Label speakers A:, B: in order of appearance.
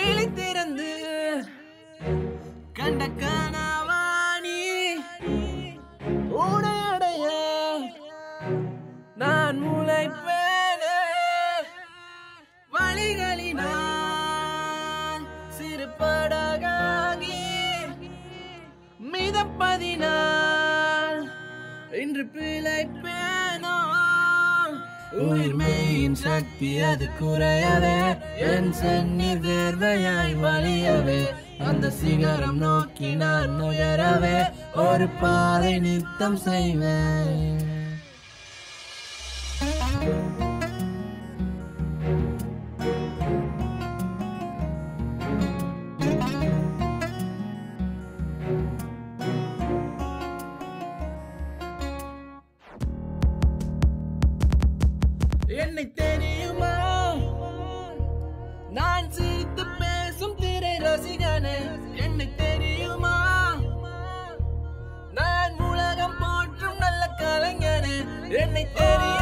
A: விழித்திருந்து கண்ட கனவாணி உடையடைய நான் முளைப்பேனே வழிகளினால் சிறு படகாகி மிதப்பதினால் இன்று பிழைப்பேனோ உயிர்மையின் சக்தி அது குறையவே என் சென்னி வேர்வையாய் வலியவே அந்த சிகரம் நோக்கி நான் நுகரவே ஒரு பாதை நித்தம் செய்வேன் என்னை தெரியுமா நான் சிரித்து பேசும் திரை ரசிகனே என்னை தெரியுமா நான் உலகம் போற்றும் நல்ல கலைஞனே என்னை தெரியும்